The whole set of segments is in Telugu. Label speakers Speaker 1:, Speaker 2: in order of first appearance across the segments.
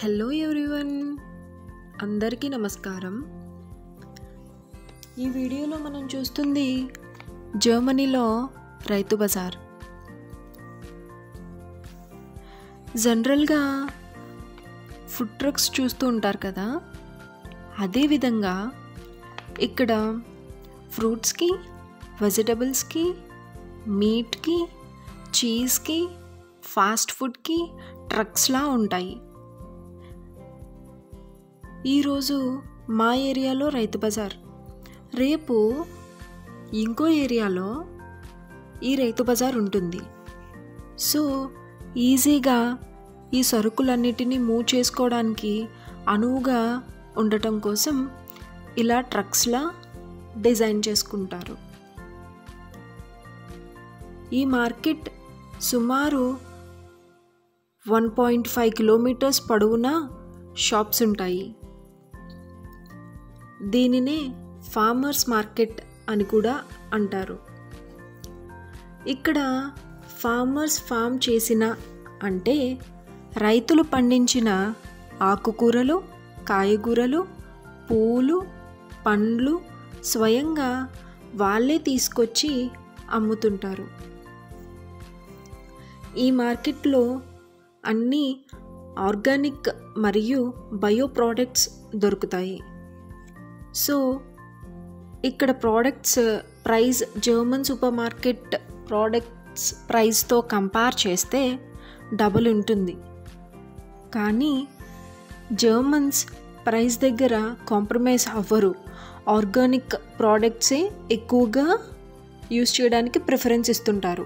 Speaker 1: హలో ఎవ్రీవన్ అందరికీ నమస్కారం ఈ వీడియోలో మనం చూస్తుంది జర్మనీలో రైతు బజార్ జనరల్గా ఫుడ్ ట్రక్స్ చూస్తూ ఉంటారు కదా అదేవిధంగా ఇక్కడ ఫ్రూట్స్కి వెజిటబుల్స్కి మీట్కి చీజ్కి ఫాస్ట్ ఫుడ్కి ట్రక్స్లా ఉంటాయి ఈరోజు మా ఏరియాలో రైతు బజార్ రేపు ఇంకో ఏరియాలో ఈ రైతు బజార్ ఉంటుంది సో ఈజీగా ఈ సరుకులన్నిటినీ మూవ్ చేసుకోవడానికి అనువుగా ఉండటం కోసం ఇలా ట్రక్స్లా డిజైన్ చేసుకుంటారు ఈ మార్కెట్ సుమారు వన్ పాయింట్ ఫైవ్ కిలోమీటర్స్ పొడవున షాప్స్ ఉంటాయి దీనినే ఫార్మర్స్ మార్కెట్ అని కూడా అంటారు ఇక్కడ ఫార్మర్స్ ఫామ్ చేసిన అంటే రైతులు పండించిన ఆకుకూరలు కాయగూరలు పూలు పండ్లు స్వయంగా వాళ్ళే తీసుకొచ్చి అమ్ముతుంటారు ఈ మార్కెట్లో అన్నీ ఆర్గానిక్ మరియు బయో ప్రోడక్ట్స్ దొరుకుతాయి సో ఇక్కడ products price German super market products ప్రైస్తో కంపేర్ చేస్తే డబుల్ ఉంటుంది కానీ జర్మన్స్ ప్రైస్ దగ్గర కాంప్రమైజ్ అవ్వరు ఆర్గానిక్ ప్రోడక్ట్సే ఎక్కువగా యూస్ చేయడానికి ప్రిఫరెన్స్ ఇస్తుంటారు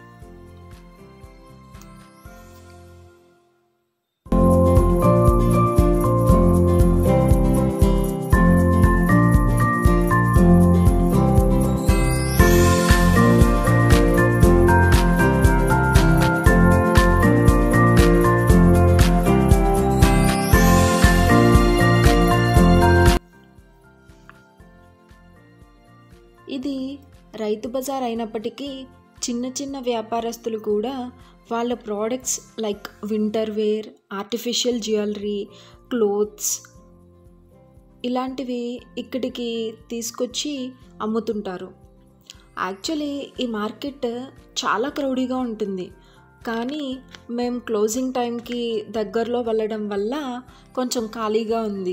Speaker 1: ఇది రైతు బజార్ అయినప్పటికీ చిన్న చిన్న వ్యాపారస్తులు కూడా వాళ్ళ products like winter wear artificial jewellery clothes ఇలాంటివి ఇక్కడికి తీసుకొచ్చి అమ్ముతుంటారు యాక్చువల్లీ ఈ మార్కెట్ చాలా క్రౌడీగా ఉంటుంది కానీ మేము క్లోజింగ్ టైంకి దగ్గరలో వెళ్ళడం వల్ల కొంచెం ఖాళీగా ఉంది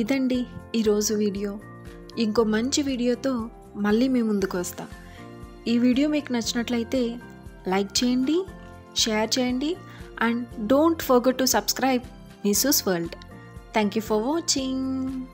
Speaker 1: ఇదండి ఈరోజు వీడియో ఇంకో మంచి వీడియోతో మళ్ళీ మీ ముందుకు వస్తా ఈ వీడియో మీకు నచ్చినట్లయితే లైక్ చేయండి షేర్ చేయండి and don't forget to subscribe మిసూస్ world thank you for watching